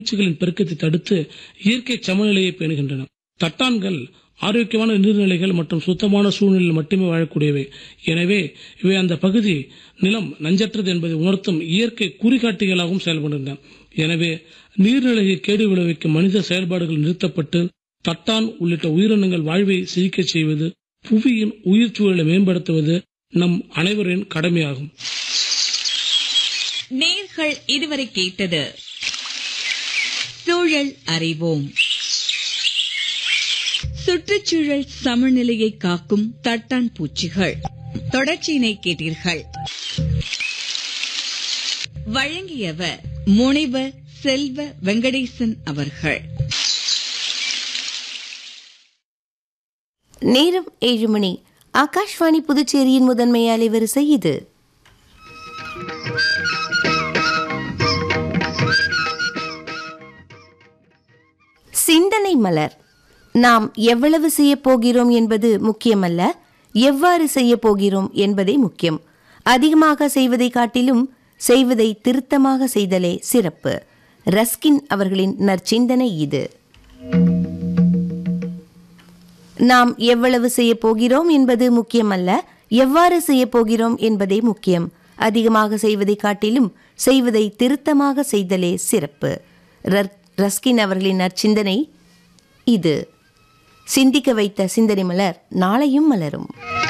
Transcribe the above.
பூச்சிகளின் பெருக்கத்தை தடுத்து இயற்கை சமநிலையை பேணுகின்றன தட்டான்கள் ஆரோக்கியமான நீர்நிலைகள் மற்றும் சுத்தமான சூழ்நிலையில் மட்டுமே வாழக்கூடியவை எனவே இவை அந்த பகுதி நிலம் நஞ்சற்றது என்பதை உணர்த்தும் இயற்கை குறிகாட்டிகளாகவும் செயல்படுகின்றன எனவே நீர்நிலையை கேடு விளைவிக்கும் மனித செயல்பாடுகள் நிறுத்தப்பட்டு தட்டான் உள்ளிட்ட உயிரினங்கள் வாழ்வை செழிக்கச் செய்வது புவியின் உயிர் சூழலை மேம்படுத்துவது நம் அனைவரின் கடமையாகும் நேர்கள் இதுவரை கேட்டது சூழல் அறிவோம் சுற்றுச்சூழல் சமநிலையை காக்கும் தட்டான் பூச்சிகள் தொடர்ச்சியினை கேட்டீர்கள் வழங்கியவர் முனைவர் செல்வ வெங்கடேசன் அவர்கள் நேரம் ஏழு மணி ஆகாஷ்வாணி புதுச்சேரியின் முதன்மை அலைவரிசை இது சிந்தனை மலர் நாம் எவ்வளவு செய்யப் போகிறோம் என்பது முக்கியமல்ல எவ்வாறு செய்யப் போகிறோம் என்பதே முக்கியம் அதிகமாக செய்வதை காட்டிலும் செய்வதை திருத்தமாக செய்தலே சிறப்பு ரஸ்கின் அவர்களின் நற்சிந்தனை இது நாம் எவ்வளவு செய்யப் போகிறோம் என்பது முக்கியமல்ல எவ்வாறு செய்யப் போகிறோம் என்பதே முக்கியம் அதிகமாக செய்வதை காட்டிலும் செய்வதை திருத்தமாக செய்தலே சிறப்பு ரர்- ரஸ்கின் அவர்களின் நற்சிந்தனை இது சிந்திக்க வைத்த சிந்தனை மலர் நாளையும் மலரும்